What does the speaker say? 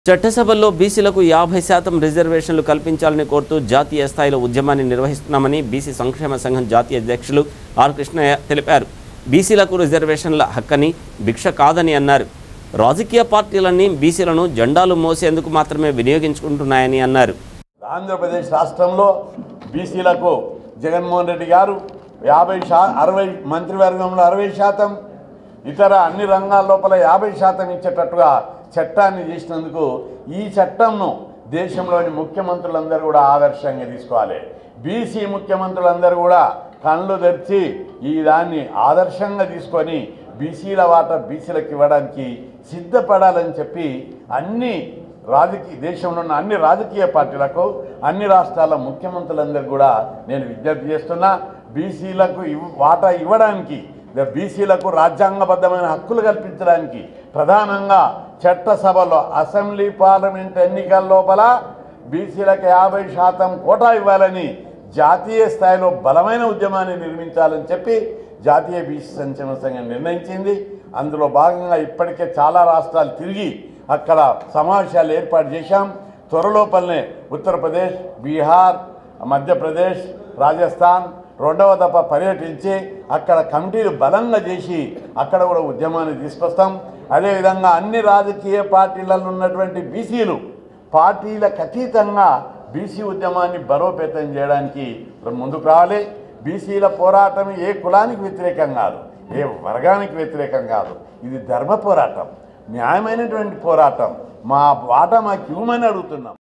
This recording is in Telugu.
చట్టసభల్లో బీసీలకు యాభై శాతం రిజర్వేషన్లు కల్పించాలని కోరుతూ జాతీయ స్థాయిలో ఉద్యమాన్ని నిర్వహిస్తున్నామని బీసీ సంక్షేమ సంఘం జాతీయ అధ్యక్షులు ఆర్ కృష్ణయ్య తెలిపారు బీసీలకు రిజర్వేషన్ల హక్కని భిక్ష కాదని అన్నారు రాజకీయ పార్టీలన్నీ బీసీలను జెండాలు మోసేందుకు మాత్రమే వినియోగించుకుంటున్నాయని అన్నారు ఆంధ్రప్రదేశ్ రాష్ట్రంలో బీసీలకు జగన్మోహన్ రెడ్డి గారు యాభై శా అరవై మంత్రివర్గంలో అరవై శాతం ఇతర అన్ని రంగాల లోపల యాభై శాతం ఇచ్చేటట్టుగా చట్టాన్ని చేసినందుకు ఈ చట్టంను దేశంలోని ముఖ్యమంత్రులందరూ కూడా ఆదర్శంగా తీసుకోవాలి బీసీ ముఖ్యమంత్రులందరూ కూడా కళ్ళు తెరిచి ఈ దాన్ని ఆదర్శంగా తీసుకొని బీసీల వాటా బీసీలకు ఇవ్వడానికి సిద్ధపడాలని చెప్పి అన్ని రాజకీయ దేశంలో ఉన్న అన్ని రాజకీయ పార్టీలకు అన్ని రాష్ట్రాల ముఖ్యమంత్రులందరూ కూడా నేను విజ్ఞప్తి చేస్తున్నా బీసీలకు ఇవ్- వాటా ఇవ్వడానికి ద- బీసీలకు రాజ్యాంగబద్ధమైన హక్కులు కల్పించడానికి ప్రధానంగా చట్టసభలో అసెంబ్లీ పార్లమెంట్ ఎన్నికల లోపల బీసీలకు యాభై శాతం కోటా ఇవ్వాలని జాతీయ స్థాయిలో బలమైన ఉద్యమాన్ని నిర్మించాలని చెప్పి జాతీయ బీసీ సంక్షేమ సంఘం నిర్ణయించింది అందులో భాగంగా ఇప్పటికే చాలా రాష్ట్రాలు తిరిగి అక్కడ సమావేశాలు ఏర్పాటు చేశాం త్వరలోపలనే ఉత్తరప్రదేశ్ బీహార్ మధ్యప్రదేశ్ రాజస్థాన్ రెండవ దఫ పర్యటించి అక్కడ కమిటీలు బలంగా చేసి అక్కడ కూడా ఉద్యమాన్ని తీసుకొస్తాం అదేవిధంగా అన్ని రాజకీయ పార్టీలలో ఉన్నటువంటి బీసీలు పార్టీలకు అతీతంగా బీసీ ఉద్యమాన్ని బలోపేతం చేయడానికి ముందుకు రావాలి బీసీల పోరాటం ఏ కులానికి వ్యతిరేకం కాదు ఏ వర్గానికి వ్యతిరేకం కాదు ఇది ధర్మ పోరాటం న్యాయమైనటువంటి పోరాటం మా వాటా మాకు ఇవ్వమని అడుగుతున్నాం